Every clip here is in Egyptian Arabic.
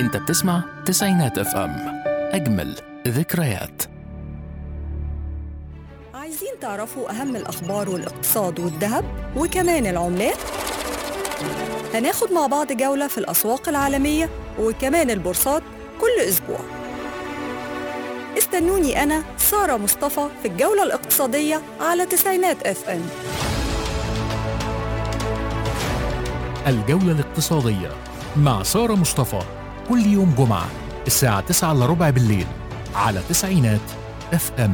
انت بتسمع تسعينات اف ام اجمل ذكريات عايزين تعرفوا أهم الأخبار والاقتصاد والذهب وكمان العملات؟ هناخد مع بعض جولة في الأسواق العالمية وكمان البورصات كل أسبوع استنوني أنا سارة مصطفى في الجولة الاقتصادية على تسعينات اف ام الجولة الاقتصادية مع سارة مصطفى كل يوم جمعة الساعة 9 إلا ربع بالليل على تسعينات اف ام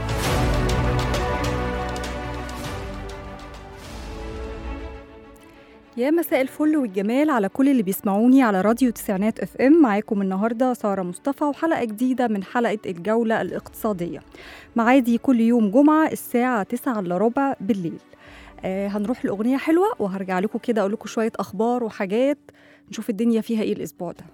يا مساء الفل والجمال على كل اللي بيسمعوني على راديو تسعينات اف ام معاكم النهارده ساره مصطفى وحلقه جديده من حلقه الجوله الاقتصاديه معادي كل يوم جمعه الساعه 9 الا ربع بالليل آه هنروح لاغنيه حلوه وهرجع لكم كده اقول لكم شويه اخبار وحاجات نشوف الدنيا فيها ايه الاسبوع ده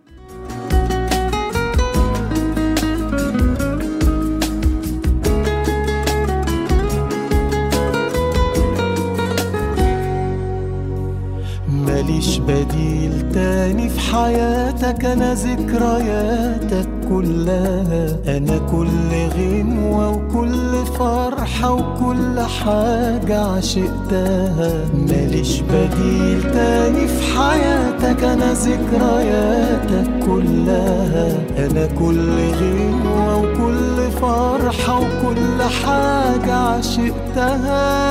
ماليش بديل تاني في حياتك انا ذكرياتك كلها انا كل غنوة وكل فرحة وكل حاجة عشقتها ماليش بديل تاني في حياتك انا ذكرياتك كلها انا كل غنوة وكل فرحة وكل حاجة عشقتها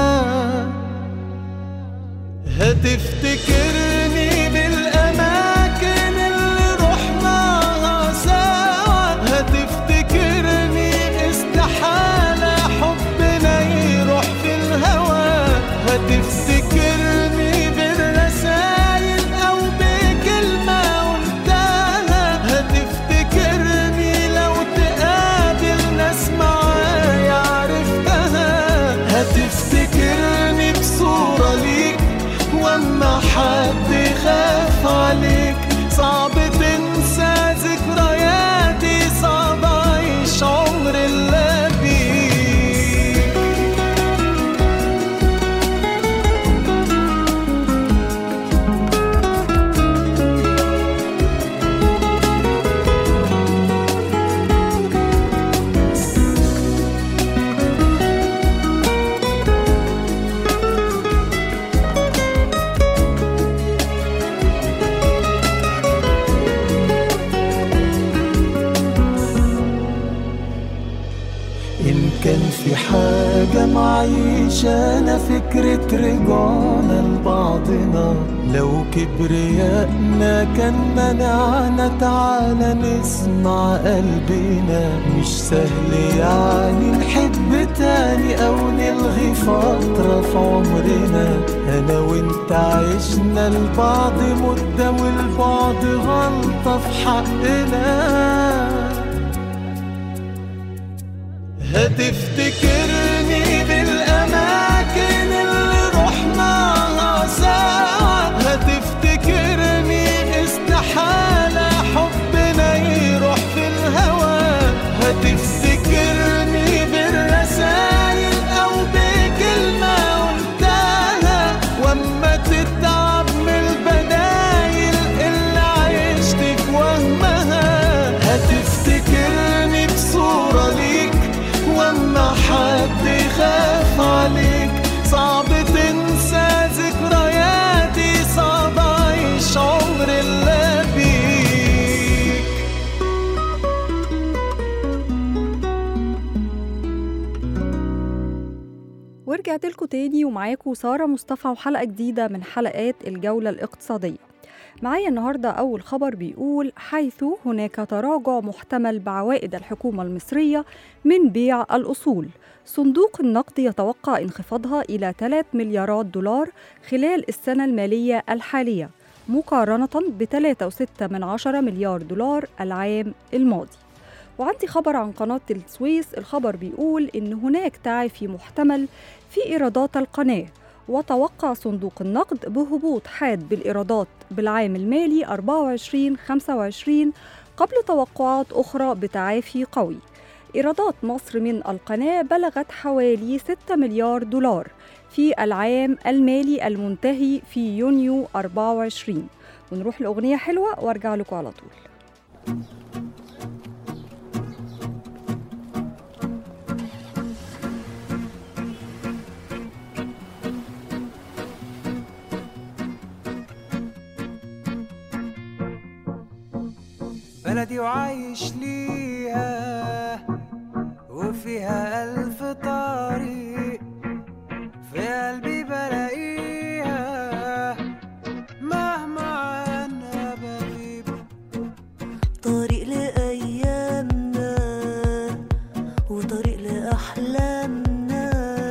هتفتكرني بالأماكن اللي رحناها سوا هتفتكرني استحالة حبنا يروح في الهوا هتفتكرني بالرسايل أو بكلمة قلتها هتفتكرني لو تقابل ناس معايا عرفتها هتفتكرني بصورة ليك واما حد خاف عليك صعب تنسى ذكرياتي صعب اعيش عمر الا بيك إن كان في حاجة معيش أنا فكرة رجعنا لبعضنا لو كبريائنا كان منعنا تعالى نسمع قلبنا مش سهل يعني نحب تاني أو نلغي فترة في عمرنا أنا وإنت عشنا لبعض مدة والبعد غلطة في حقنا هتفتكرني بالأماكن اللي رحناها سوا هتفتكرني استحالة حبنا يروح في الهوا هتفتكرني بالرسايل أو بكلمة قلتها واما تتعب من البدايل اللي عشت في وهمها هتفتكرني بصورة ليك واما حد خاف عليك صعب تنسى ذكرياتي صعب اعيش عمر الا بيك ورجعت لكم تاني ومعاكم سارة مصطفى وحلقة جديدة من حلقات الجولة الاقتصادية معايا النهاردة أول خبر بيقول حيث هناك تراجع محتمل بعوائد الحكومة المصرية من بيع الأصول صندوق النقد يتوقع انخفاضها إلى 3 مليارات دولار خلال السنة المالية الحالية مقارنة ب 3.6 من عشرة مليار دولار العام الماضي وعندي خبر عن قناة السويس الخبر بيقول إن هناك تعافي محتمل في إيرادات القناة وتوقع صندوق النقد بهبوط حاد بالإيرادات بالعام المالي 24-25 قبل توقعات أخرى بتعافي قوي إيرادات مصر من القناة بلغت حوالي 6 مليار دولار في العام المالي المنتهي في يونيو 24 ونروح لأغنية حلوة وارجع لكم على طول بلدي وعايش ليها وفيها ألف طريق في قلبي بلاقيها مهما عنها بغيب طريق لأيامنا وطريق لأحلامنا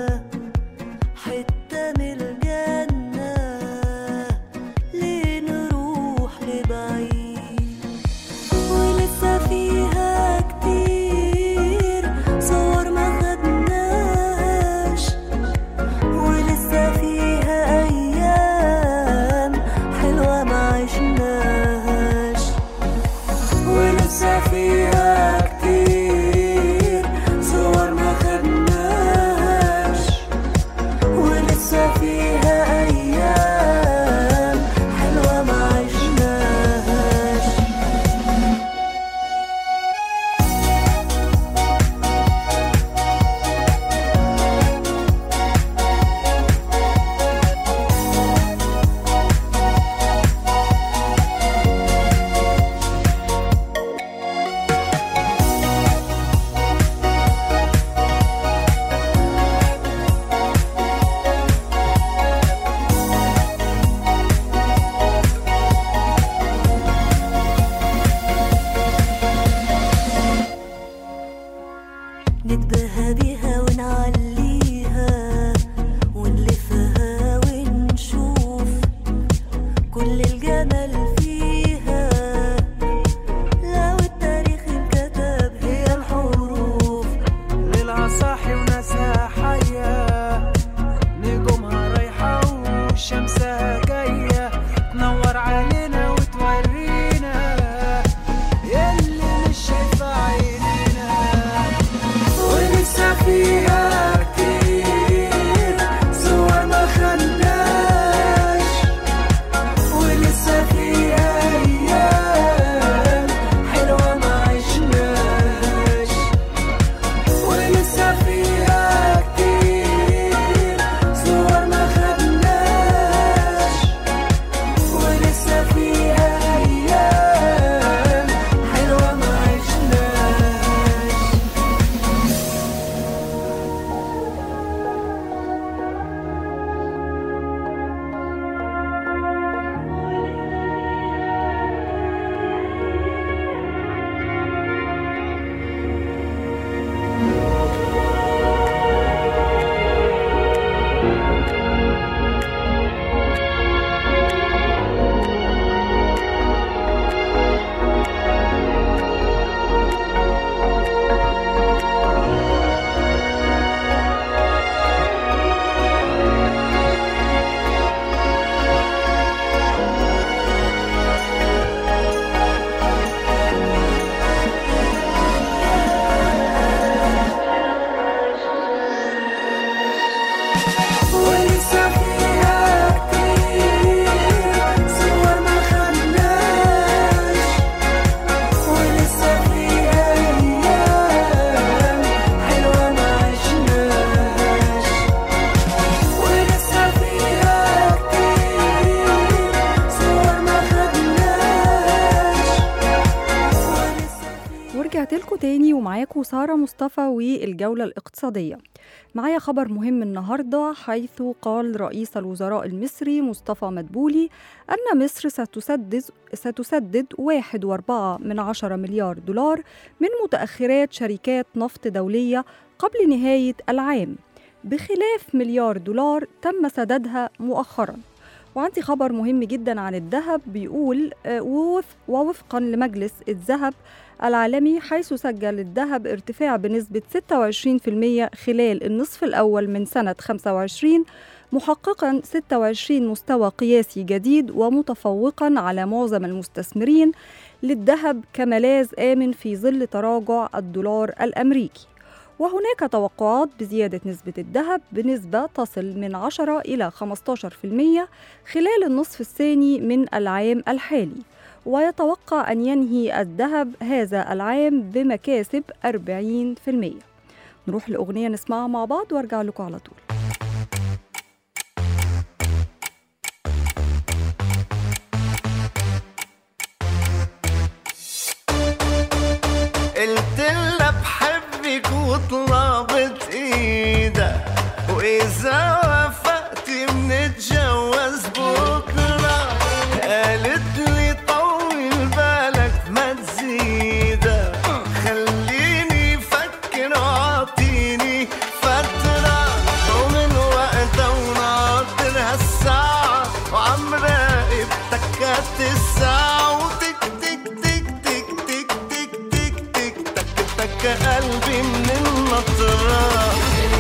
حتة من الجنة ليه نروح لبعيد ولسه فيها كتير صور ما خدناش ولسه فيها أيام حلوة ما عشناش ولسه فيها كتير صور ما خدناش ولسه فيها أيام حلوة ما عشناهاش نتباهى بيها ونعليها ونلفها ونشوف كل الجمال فيها لو التاريخ انكتب هي الحروف ليلها صاحي وناسها حية نجومها رايحة وشمسها جاية تنور علينا وتورينا يلي مش شايفة عينينا ولسه فيها كتير صور ما خدناش ولسه فيها أيام حلوة ما عشناش ولسه فيها كتير صور ما خدناش ولسه فيها أيام حلوة ما عشناش ولسه فيها كتير صور ما خدناش ولسه فيها أيام حلوة ما عشناش ولسه فيها كتير صور ما خدناش ولسه فيها ورجعت لكم تاني ومعاكم سارة مصطفى والجولة الاقتصادية معايا خبر مهم النهاردة حيث قال رئيس الوزراء المصري مصطفى مدبولي أن مصر ستسدد, ستسدد واحد واربعة من عشرة مليار دولار من متأخرات شركات نفط دولية قبل نهاية العام بخلاف مليار دولار تم سددها مؤخراً وعندي خبر مهم جدا عن الذهب بيقول آه، ووف- ووفقا لمجلس الذهب العالمي حيث سجل الذهب ارتفاع بنسبة 26% خلال النصف الأول من سنة 25 محققا 26 مستوى قياسي جديد ومتفوقا على معظم المستثمرين للذهب كملاذ آمن في ظل تراجع الدولار الأمريكي وهناك توقعات بزيادة نسبة الذهب بنسبة تصل من 10 إلى 15% خلال النصف الثاني من العام الحالي ويتوقع أن ينهي الذهب هذا العام بمكاسب 40% نروح لأغنية نسمعها مع بعض وارجع لكم على طول قلت لها بحبك وطلبت ايدك واذا وافقت منتجوز بكره قالت لي طول بالك ما تزيدك خليني افكر واعطيني فتره ومن وقتها وناطر هالساعه وعم راقب تكات الساعه وتك تك تك تك تك تك تك تك تك تك قلبي من النطرة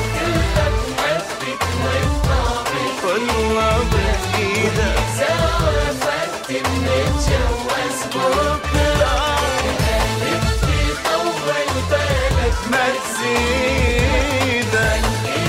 والله بإيدك بكرة ما تزيدك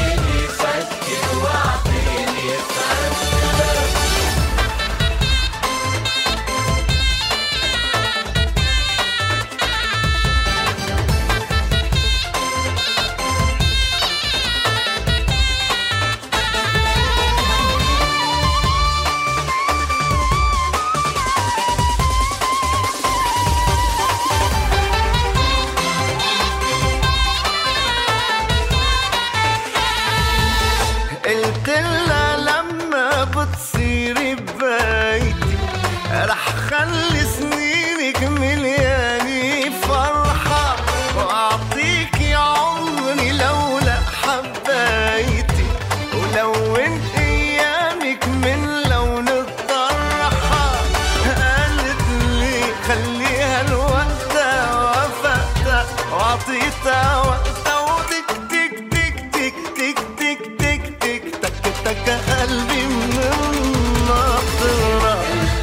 قلت لها لما بتصيري ببيتي رح خلي سنينك مليانة فرحة وأعطيكي عمري لولا حبيتي ولون أيامك من لون الطرحة قالت لي خليها الوقتها وافقتها وعطيتها وقتها وتك تك تك تك تك تك تك تك تك تك قلبي من الناطرة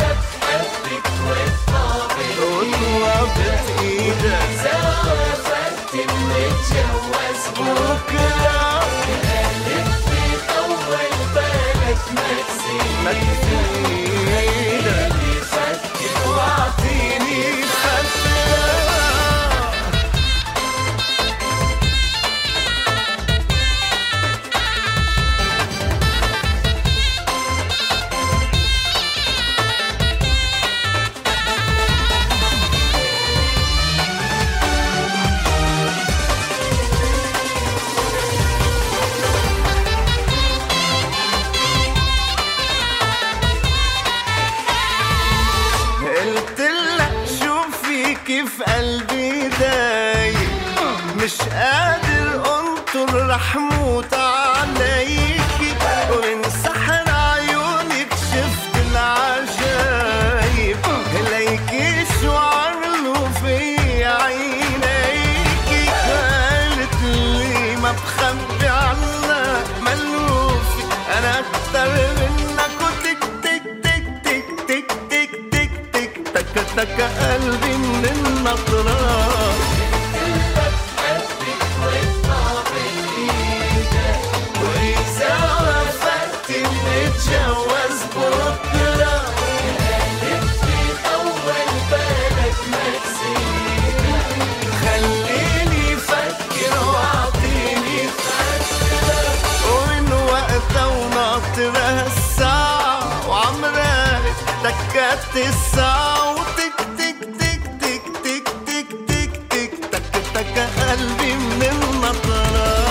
وطلبت ايدك بكرة ما تزيدك واعطيني فترة قلت لها شوفي كيف قلبي دايق مش قادر انطر رح موت عليكي ومن سحر عيونك شفت العجايب ليكي شو عملوا في عينيكي قالت لي ما بخبي عنك ملوفي انا اكتر منك وتك تك تك تك تك تك تك تك تك تك قلبي من النطرة وإذا وافقت نتجوز بكرة خليني فكر واعطيني فترة ومن وقتها وناطرة هالساعة وعم راقب تكات الساعة وتك تك تك تك تك تك تك تك تك تك قلبي من النطرة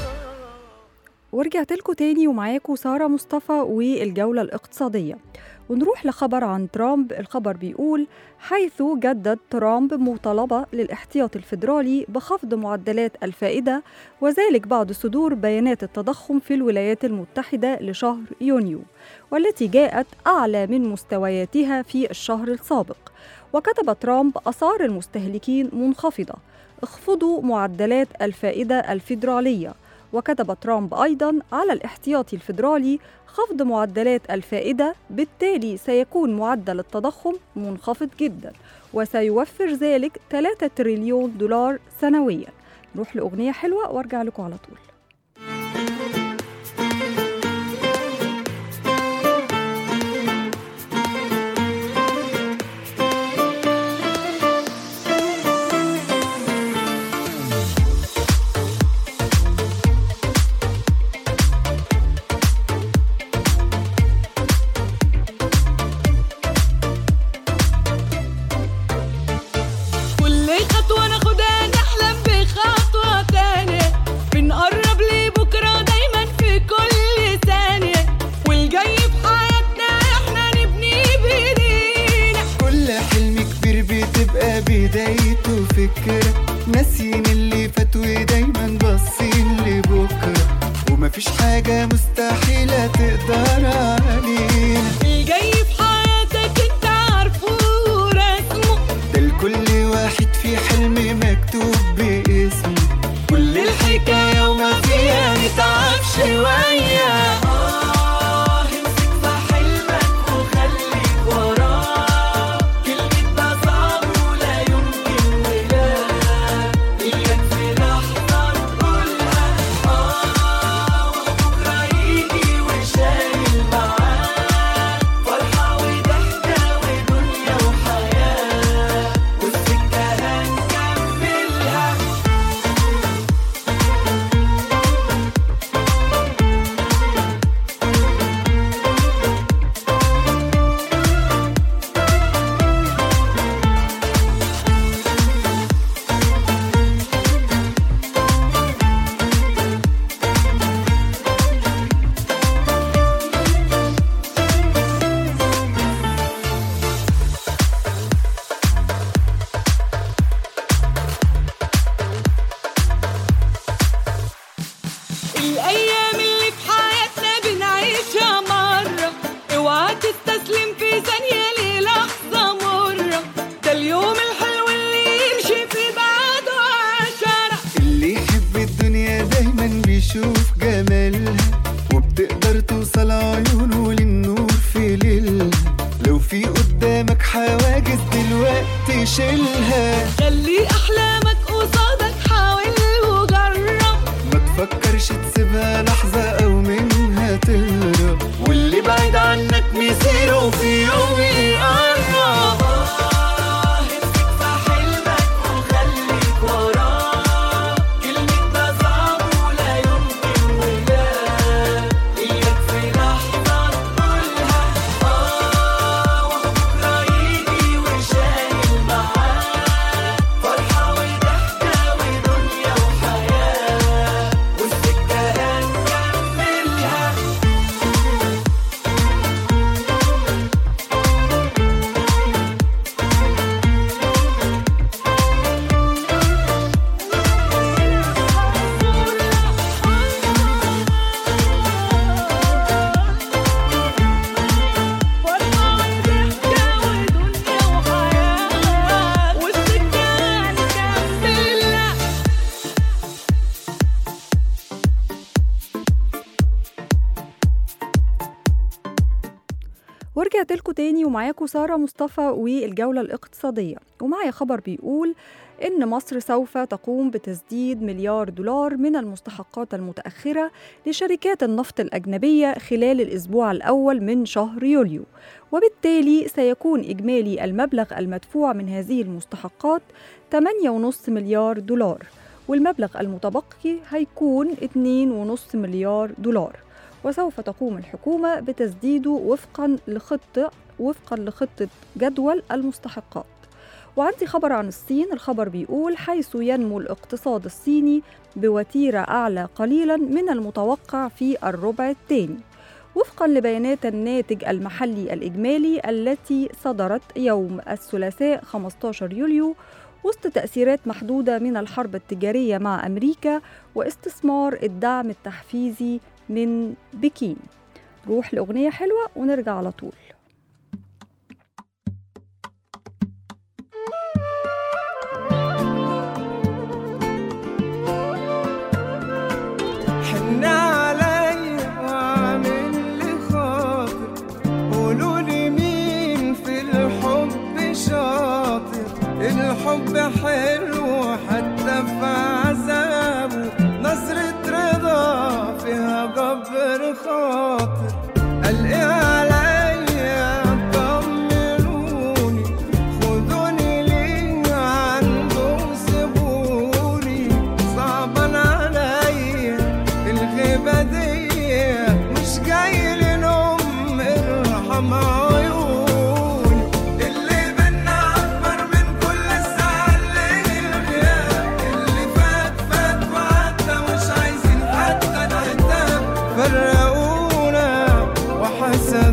ورجعت لكم تاني ومعاكم سارة مصطفى والجولة الاقتصادية ونروح لخبر عن ترامب الخبر بيقول حيث جدد ترامب مطالبة للاحتياط الفيدرالي بخفض معدلات الفائدة وذلك بعد صدور بيانات التضخم في الولايات المتحدة لشهر يونيو والتي جاءت أعلى من مستوياتها في الشهر السابق وكتب ترامب أسعار المستهلكين منخفضة اخفضوا معدلات الفائدة الفيدرالية وكتب ترامب أيضا على الاحتياطي الفيدرالي خفض معدلات الفائدة بالتالي سيكون معدل التضخم منخفض جدا وسيوفر ذلك 3 تريليون دولار سنويا نروح لأغنية حلوة وارجع لكم على طول بدايته فكرة ناسيين اللي فات ودايما باصين لبكرة ومفيش حاجة مستحيلة تقدر علينا الجاي في حياتك انت عارفه ورسمه ده لكل واحد في حلم مكتوب باسمه كل الحكاية وما فيها نتعب شوية آه امسك في حلمك وخليك وراه كلمة ده صعب ولا يمكن ولا إياك في لحظة نقولها آه وبكرة يجي وشايل معاه فرحة وضحكة ودنيا وحياة والسكة هنكملها الايام اللي في حياتنا بنعيشها مرة اوعى تستسلم في ثانية للحظة مرة ده اليوم الحلو اللي يمشي في بعده عشرة اللي يحب الدنيا دايما بيشوف جمالها وبتقدر توصل عيونه للنور في ليلها لو في قدامك حواجز دلوقتي شيلها خلي احلامك قصادك حاول وجرب ما تفكرش تسيبها لحظة أو منها تهرب واللي بعيد عنك مصيره في يوم يقرب آه، امسك في حلمك وخليك وراه كلمة ده صعب ولا يمكن ولا إياك في لحظة تقولها آه وبكرة يجي وشايل معاه فرحة وضحكة ودنيا وحياة والسكة هنكملها فرحة وضحكة ودنيا وحياة والسكة هنكملها ورجعت لكم تاني ومعاكم سارة مصطفى والجولة الاقتصادية ومعايا خبر بيقول إن مصر سوف تقوم بتسديد مليار دولار من المستحقات المتأخرة لشركات النفط الأجنبية خلال الأسبوع الأول من شهر يوليو وبالتالي سيكون إجمالي المبلغ المدفوع من هذه المستحقات 8.5 مليار دولار والمبلغ المتبقي هيكون 2.5 مليار دولار وسوف تقوم الحكومة بتسديده وفقا لخطة وفقا لخطة جدول المستحقات وعندي خبر عن الصين الخبر بيقول حيث ينمو الاقتصاد الصيني بوتيرة أعلى قليلا من المتوقع في الربع الثاني وفقا لبيانات الناتج المحلي الإجمالي التي صدرت يوم الثلاثاء 15 يوليو وسط تأثيرات محدودة من الحرب التجارية مع أمريكا واستثمار الدعم التحفيزي من بكين روح لأغنية حلوة ونرجع على طول حن عليا واعمل لي خاطر قولوا لي مين في الحب شاطر الحب حلو حتى في عذابه نظرة رضا فيها جبر خاطر قال ايه عليا طمنوني خدوني ليه عنده سيبوني صعبان عليا الغيبة دي مش جاي لنوم ارحم عيوني اللي بينا أكبر من كل الزعل الغياب اللي فات فات وعدى مش عايزين حتى نهتم فرقونا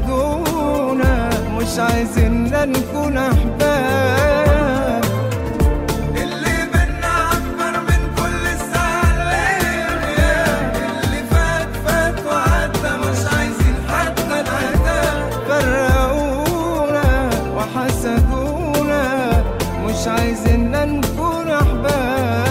وحسدونا مش عايزين نكون أحباب مش عايزيننا نكون أحباب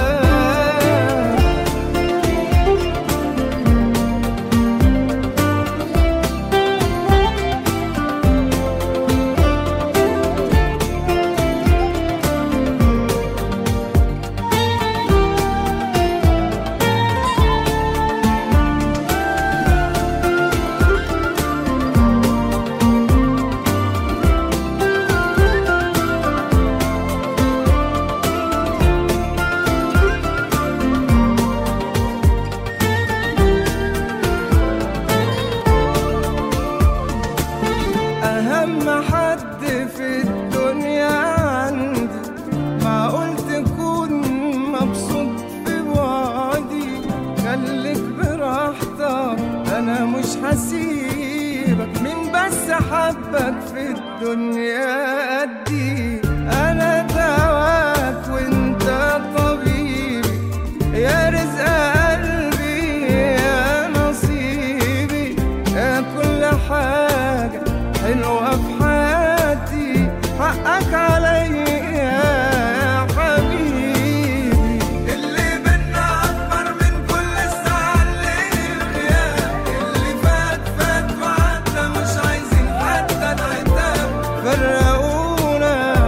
أهم حد في الدنيا عندي معقول تكون مبسوط في بعدي خليك براحتك أنا مش هسيبك مين بس حبك في الدنيا قدي أنا دواك وأنت طبيبي يا رزق قلبي يا نصيبي يا كل حاجة حلوة في حياتي حقك عليا يا حبيبي اللي بينا أكبر من كل الساعة اللي الغياب اللي فات فات وعدى مش عايزين حتى العتاب فرقونا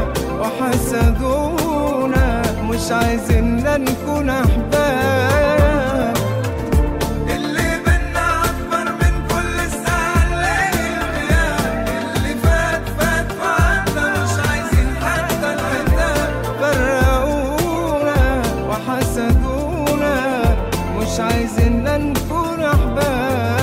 وحسدونا مش عايزيننا نكون أحباب اللي بينا أكبر من كل الساعة اللي الغياب اللي فات فات وعدى مش عايزين حتى العتاب فرقونا وحسدونا مش عايزيننا نكون أحباب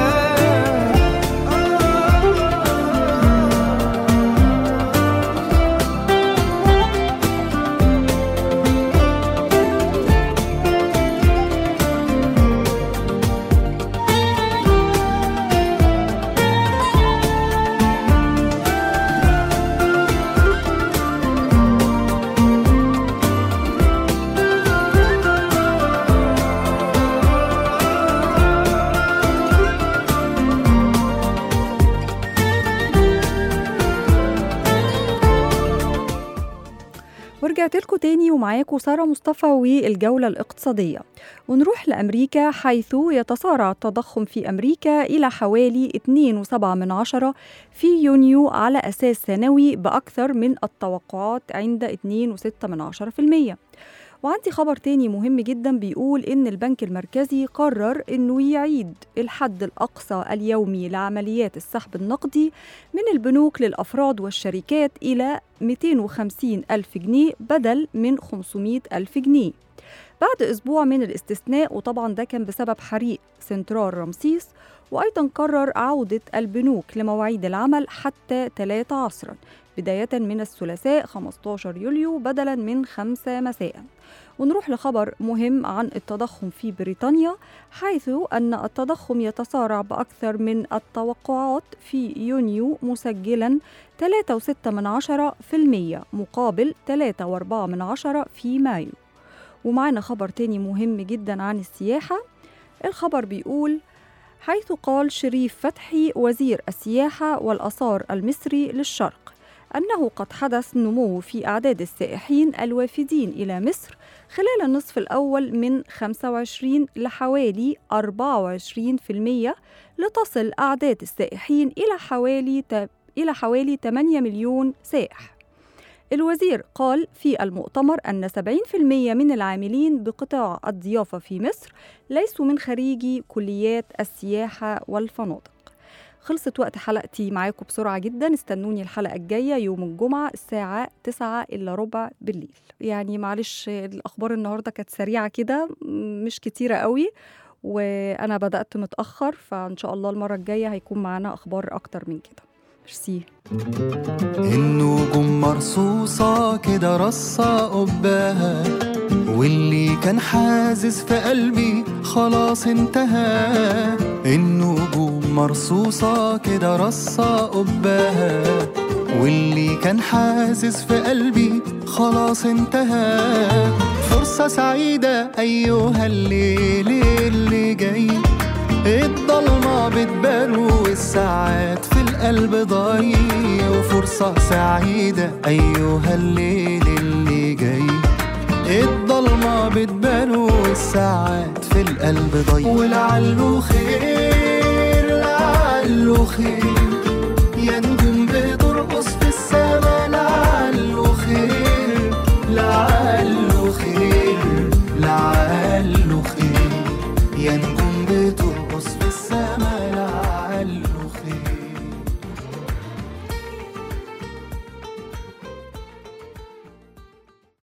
ورجعت لكم تاني ومعاكم سارة مصطفى والجولة الاقتصادية ونروح لأمريكا حيث يتصارع التضخم في أمريكا إلى حوالي 2.7 من عشرة في يونيو على أساس سنوي بأكثر من التوقعات عند 2.6 من عشرة في المية وعندي خبر تاني مهم جدا بيقول إن البنك المركزي قرر إنه يعيد الحد الأقصى اليومي لعمليات السحب النقدي من البنوك للأفراد والشركات إلى 250 ألف جنيه بدل من 500 ألف جنيه بعد أسبوع من الاستثناء وطبعا ده كان بسبب حريق سنترال رمسيس وأيضا قرر عودة البنوك لمواعيد العمل حتى 3 عصرا بداية من الثلاثاء 15 يوليو بدلا من 5 مساء ونروح لخبر مهم عن التضخم في بريطانيا حيث أن التضخم يتسارع بأكثر من التوقعات في يونيو مسجلا 3.6 من عشرة في المية مقابل 3.4 من عشرة في مايو ومعنا خبر تاني مهم جدا عن السياحة الخبر بيقول حيث قال شريف فتحي وزير السياحة والآثار المصري للشرق أنه قد حدث نمو في أعداد السائحين الوافدين إلى مصر خلال النصف الأول من 25 لحوالي 24% لتصل أعداد السائحين إلى حوالي إلى حوالي 8 مليون سائح. الوزير قال في المؤتمر أن 70% من العاملين بقطاع الضيافة في مصر ليسوا من خريجي كليات السياحة والفنادق. خلصت وقت حلقتي معاكم بسرعة جدا استنوني الحلقة الجاية يوم الجمعة الساعة 9 إلا ربع بالليل يعني معلش الأخبار النهاردة كانت سريعة كده مش كتيرة قوي وأنا بدأت متأخر فإن شاء الله المرة الجاية هيكون معانا أخبار أكتر من كده ميرسي النجوم مرصوصة كده رصة قباها واللي كان حازز في قلبي خلاص انتهى النجوم مرصوصة كده رصة قباها واللي كان حازز في قلبي خلاص انتهى فرصة سعيدة أيها الليل اللي جاي الضلمة بتبان والساعات في القلب ضايع وفوق فرصة سعيدة أيها الليل اللي جاي الضلمة بتبان والساعات في القلب ضي ولعله خير لعله خير يا نجوم بترقص في السما لعله خير لعله خير لعله خير يا نجوم